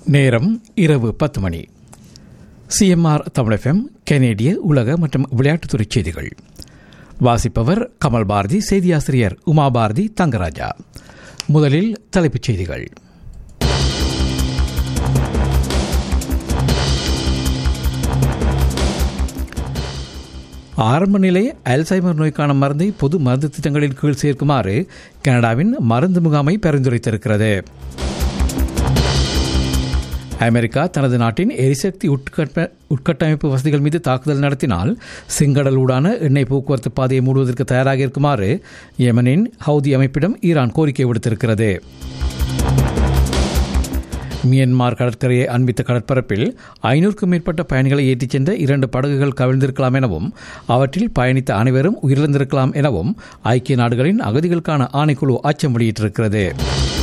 நேரம் இரவு பத்து மணி சிஎம்ஆர் தமிழகம் கனேடிய உலக மற்றும் விளையாட்டுத்துறை செய்திகள் வாசிப்பவர் கமல் பாரதி செய்தியாசிரியர் உமா பாரதி தங்கராஜா முதலில் தலைப்புச் செய்திகள் ஆரம்ப நிலை அல்சைமர் நோய்க்கான மருந்தை பொது மருந்து திட்டங்களின் கீழ் சேர்க்குமாறு கனடாவின் மருந்து முகாமை பரிந்துரைத்திருக்கிறது அமெரிக்கா தனது நாட்டின் எரிசக்தி உட்கட்ட உட்கட்டமைப்பு வசதிகள் மீது தாக்குதல் நடத்தினால் செங்கடலூடான எண்ணெய் போக்குவரத்து பாதையை மூடுவதற்கு தயாராக இருக்குமாறு யெமனின் ஹவுதி அமைப்பிடம் ஈரான் கோரிக்கை விடுத்திருக்கிறது மியன்மார் கடற்கரையை அண்மித்த கடற்பரப்பில் ஐநூறுக்கும் மேற்பட்ட பயணிகளை ஏற்றிச் சென்ற இரண்டு படகுகள் கவிழ்ந்திருக்கலாம் எனவும் அவற்றில் பயணித்த அனைவரும் உயிரிழந்திருக்கலாம் எனவும் ஐக்கிய நாடுகளின் அகதிகளுக்கான ஆணைக்குழு அச்சம் வெளியிட்டிருக்கிறது